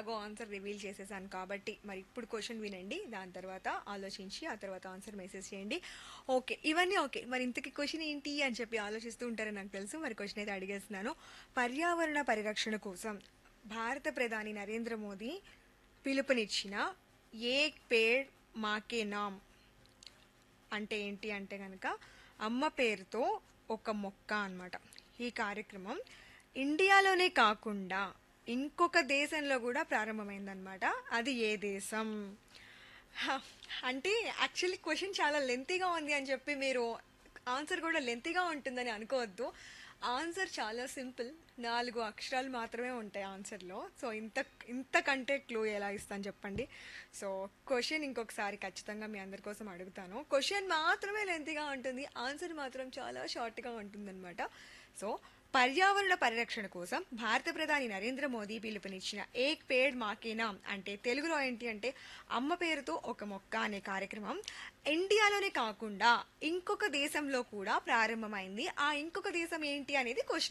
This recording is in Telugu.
ఎలాగో ఆన్సర్ రివీల్ చేసేసాను కాబట్టి మరి ఇప్పుడు క్వశ్చన్ వినండి దాని తర్వాత ఆలోచించి ఆ తర్వాత ఆన్సర్ మెసేజ్ చేయండి ఓకే ఇవన్నీ ఓకే మరి ఇంతకి క్వశ్చన్ ఏంటి అని చెప్పి ఆలోచిస్తూ ఉంటారని నాకు తెలుసు మరి క్వశ్చన్ అయితే అడిగేస్తున్నాను పర్యావరణ పరిరక్షణ కోసం భారత ప్రధాని నరేంద్ర మోదీ పిలుపునిచ్చిన ఏక్ పేడ్ మాకే నామ్ అంటే ఏంటి అంటే కనుక అమ్మ పేరుతో ఒక మొక్క అన్నమాట ఈ కార్యక్రమం ఇండియాలోనే కాకుండా ఇంకొక దేశంలో కూడా ప్రారంభమైందనమాట అది ఏ దేశం హ, అంటే యాక్చువల్లీ క్వశ్చన్ చాలా లెంతీగా ఉంది అని చెప్పి మీరు ఆన్సర్ కూడా లెంతీగా ఉంటుందని అనుకోవద్దు ఆన్సర్ చాలా సింపుల్ నాలుగు అక్షరాలు మాత్రమే ఉంటాయి ఆన్సర్లో సో ఇంత ఇంతకంటే క్లూ ఎలా ఇస్తాను చెప్పండి సో క్వశ్చన్ ఇంకొకసారి ఖచ్చితంగా మీ అందరి కోసం అడుగుతాను క్వశ్చన్ మాత్రమే లెంతీగా ఉంటుంది ఆన్సర్ మాత్రం చాలా షార్ట్గా ఉంటుందన్నమాట సో పర్యావరణ పరిరక్షణ కోసం భారత ప్రధాని నరేంద్ర మోదీ పిలుపునిచ్చిన ఏక్ పేడ్ మాకేనామ్ అంటే తెలుగులో ఏంటి అంటే అమ్మ పేరుతో ఒక మొక్క అనే కార్యక్రమం ఇండియాలోనే కాకుండా ఇంకొక దేశంలో కూడా ప్రారంభమైంది ఆ ఇంకొక దేశం ఏంటి అనేది క్వశ్చన్